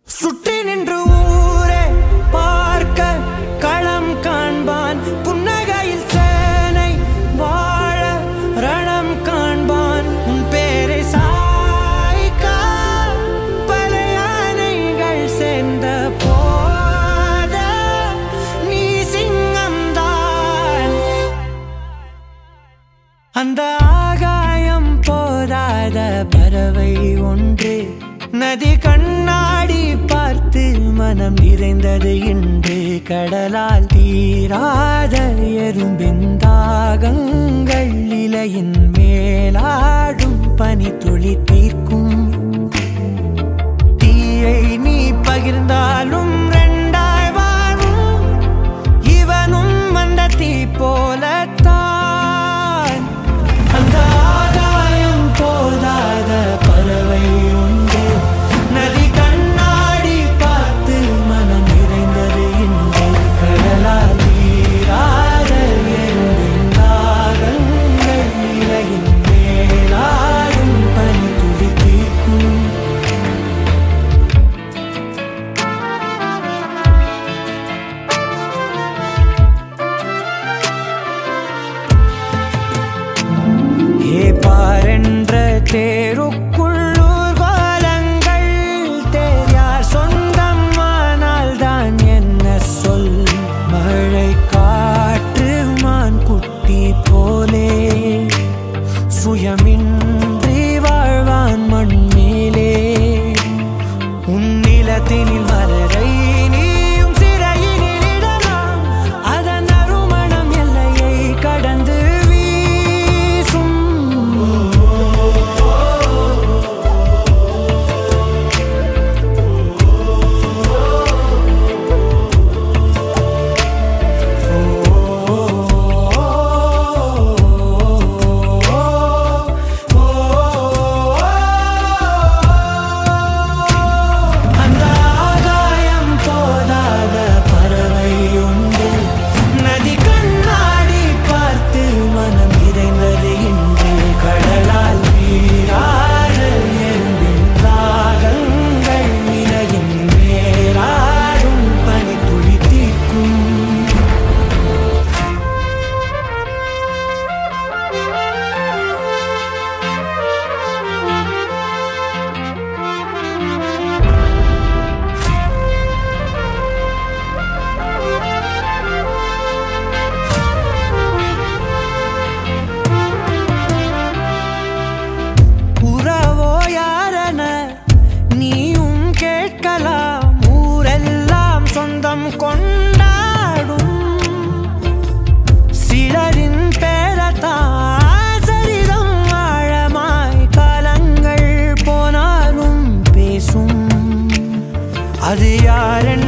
சுற்றி நின்று ஊரே பார்க்க களம் காண்பான் புன்னகையில் சேனை வாழ ரணம் காண்பான் உன் பேரை சாய்க்க பல யானைகள் சேர்ந்த போத நீ சிங்கம்தான் அந்த ஆகாயம் போதாத பறவை ஒன்று நதி கண்ணாடி பார்த்து மனம் நிறைந்தது இன்று கடலால் தீராத எறும்பின் தாகங்கள் இலையின் மேலாடும் பனி துளி தீர்க்கும் தீயை நீ பகிர்ந்தாலும் ரெண்டாய் வாழும் இவனும் அந்த தீ போலத்தான் அந்த ஆகாயம் போதாத பறவை உண்டு நதி கண்ணாடி பார்த்து மனம் நிறைந்தது இன்று கடலால் நீராத எறும்பின் தாகங்கள் இலையின் மேலாடும் பனி துளி தீர்க்கும் ஏ பாரென்ற தேருக்குள்ளூர் கோலங்கள் தேயார் சொந்தம் ஆனால் தான் என்ன சொல் மழை காற்று மான் குட்டி போலே சுயமின்றி வாழ்வான் மண் மேலே உன்னிலத்தினில் மலரை நீயும் சிறையினில் இடலாம் அதன் அருமணம் எல்லையை கடந்து வீசும் அந்த ஆகாயம் போதாத பறவை உண்டு நதி கண்ணாடி பார்த்து மனம் இறைந்தது இன்று கடலால் நீராட எறும்பின் தாகங்கள் நிலையின் மேலாடும் பனி துளி தீர்க்கும் உறவோ யாரென நீயும் கேட்கலாம் ஊரெல்லாம் சொந்தம் கொண்டாடும் சிலரின் பேரத்தான் சரிதம் ஆழமாய் காலங்கள் போனாலும் பேசும் அது யாரென்ன